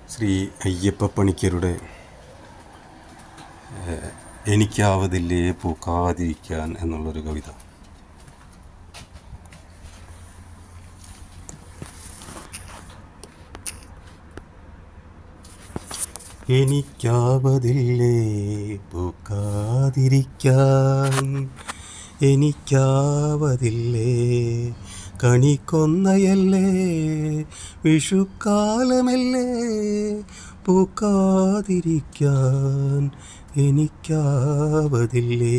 ശ്രീ അയ്യപ്പ പണിക്കരുടെ ഏഹ്, എനിക്കാവതില്ലേ പൂക്കാതിരിക്കാൻ എന്നുള്ളൊരു കവിത എനിക്കാവതില്ലേ പൂക്കാതിരിക്കാൻ എനിക്കാവതില്ലേ കണിക്കൊന്നയല്ലേ വിഷുക്കാലമല്ലേ പൂക്കാതിരിക്കാൻ എനിക്കാവതില്ലേ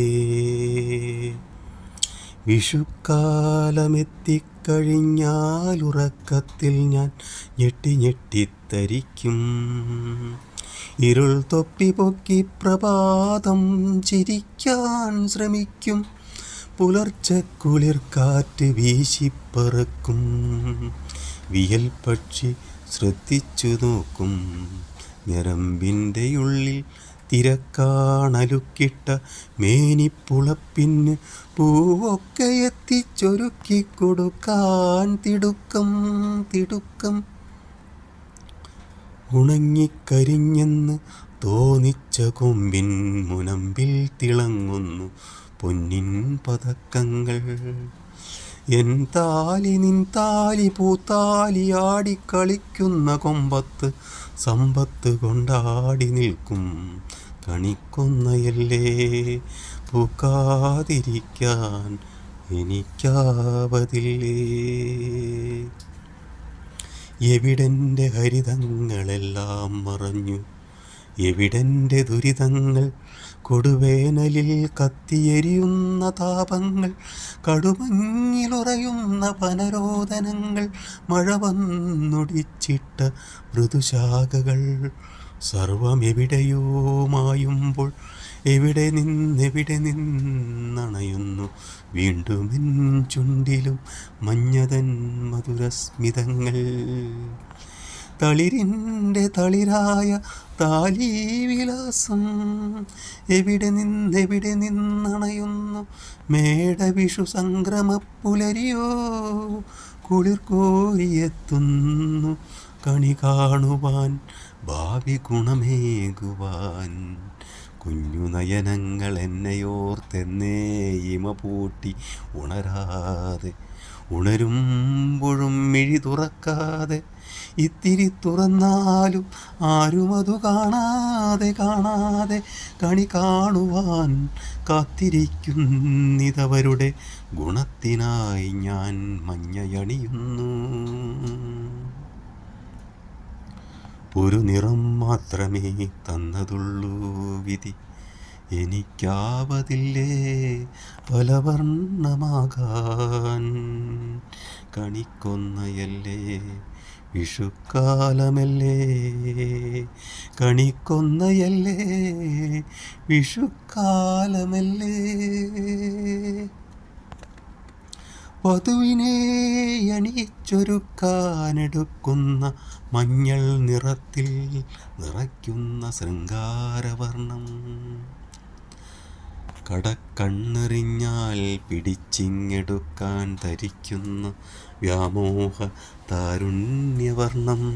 വിഷുക്കാലമെത്തിക്കഴിഞ്ഞാൽ ഉറക്കത്തിൽ ഞാൻ ഞെട്ടി ഞെട്ടിത്തരിക്കും ഇരുൾ തൊപ്പി പൊക്കി പ്രഭാതം ചിരിക്കാൻ ശ്രമിക്കും പുലർച്ചെ കുളിർക്കാറ്റ് വീശിപ്പറക്കും വിയൽ പക്ഷി ശ്രദ്ധിച്ചു നോക്കും ഞരമ്പിൻ്റെ ഉള്ളിൽ തിരക്കാണലുക്കിട്ട മേനിപ്പുളപ്പിന് പൂവൊക്കെ എത്തിച്ചൊരുക്കി കൊടുക്കാൻ തിടുക്കം തിടുക്കം ഉണങ്ങിക്കരിഞ്ഞെന്ന് തോന്നിച്ച കൊമ്പിൻ മുനമ്പിൽ തിളങ്ങുന്നു പൊന്നിൻ പതക്കങ്ങൾ എൻ താലി നിൻ താലി പൂത്താലി ആടിക്കളിക്കുന്ന കൊമ്പത്ത് സമ്പത്ത് കൊണ്ടാടി നിൽക്കും കണിക്കൊന്നയല്ലേ പൂക്കാതിരിക്കാൻ എനിക്കാവതില്ലേ എവിടെൻ്റെ ഹരിതങ്ങളെല്ലാം മറഞ്ഞു എവിടെൻ്റെ ദുരിതങ്ങൾ കൊടുവേനലിൽ കത്തിയെരിയുന്ന താപങ്ങൾ കടുമങ്ങിലുറയുന്ന വനരോദനങ്ങൾ മഴ വന്നൊടിച്ചിട്ട മൃദുശാഖകൾ സർവം എവിടെയോ മായുമ്പോൾ എവിടെ നിന്നെവിടെ നിന്നണയുന്നു വീണ്ടും എൻ ചുണ്ടിലും മഞ്ഞതൻ മധുരസ്മിതങ്ങൾ തളിരിൻ്റെ തളിരായ താലീവിലാസം എവിടെ നിന്നെവിടെ നിന്നണയുന്നു മേടവിഷു സംക്രമപ്പുലരിയോ കുളിർ കോരിയെത്തുന്നു കണി കാണുവാൻ ഭാവി ഗുണമേകുവാൻ കുഞ്ഞു നയനങ്ങൾ എന്നെയോർത്തെന്നേ ഇമ പൂട്ടി ഉണരാതെ ഉണരുമ്പോഴും മിഴി തുറക്കാതെ ഇത്തിരി തുറന്നാലും ആരും അതു കാണാതെ കാണാതെ കണി കാണുവാൻ കാത്തിരിക്കുന്നിതവരുടെ ഗുണത്തിനായി ഞാൻ മഞ്ഞയണിയുന്നു ഒരു നിറം മാത്രമേ തന്നതുള്ളൂ വിധി എനിക്കാവതില്ലേ പലവർണ്ണമാകാൻ കണിക്കൊന്നയല്ലേ വിഷുക്കാലമല്ലേ കണിക്കൊന്നയല്ലേ വിഷുക്കാലമല്ലേ വധുവിനെ അണിയിച്ചൊരുക്കാനെടുക്കുന്ന മഞ്ഞൾ നിറത്തിൽ നിറയ്ക്കുന്ന ശൃംഗാരവർണം കടക്കണ്ണെറിഞ്ഞാൽ പിടിച്ചിങ്ങെടുക്കാൻ ധരിക്കുന്ന വ്യാമോഹ താരുണ്യവർണം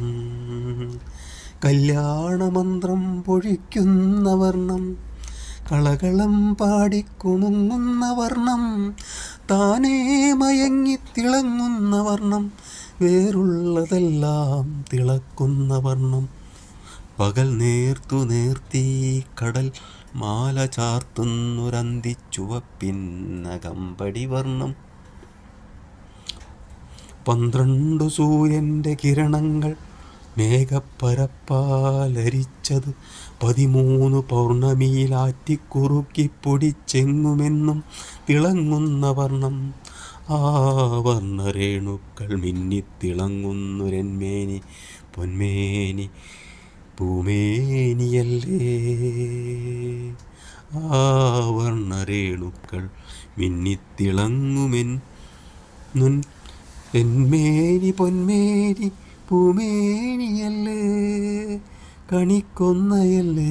കല്യാണമന്ത്രം പൊഴിക്കുന്ന വർണ്ണം കളകളം പാടിക്കുണുങ്ങുന്ന വർണ്ണം താനേ മയങ്ങി തിളങ്ങുന്ന വർണ്ണം വേറുള്ളതെല്ലാം തിളക്കുന്ന വർണ്ണം പകൽ നേർത്തു നേർത്തി കടൽ മാല ചാർത്തുന്നൊരന്തി ചുവപ്പിന്നകമ്പടി വർണ്ണം പന്ത്രണ്ടു സൂര്യൻ്റെ കിരണങ്ങൾ മേഘപ്പരപ്പാലരിച്ചത് പതിമൂന്ന് പൗർണമിയിലാറ്റിക്കുറുക്കി പൊടിച്ചെങ്ങുമെന്നും തിളങ്ങുന്ന വർണ്ണം ആ വർണ്ണരേണുക്കൾ മിന്നിത്തിളങ്ങുന്നൊരെന്മേനി പൊന്മേനി പൂമേനിയല്ലേ ആ വർണ്ണരേണുക്കൾ മിന്നിത്തിളങ്ങുമെൻ നുൻ എന്മേനി പൊന്മേനി പൂമേനിയല്ലേ കണിക്കൊന്നയല്ലേ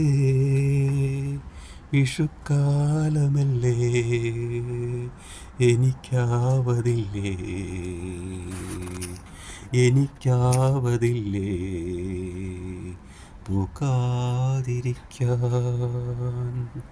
വിഷുക്കാലമല്ലേ എനിക്കാവതില്ലേ എനിക്കാവതില്ലേ പൂക്കാതിരിക്കാൻ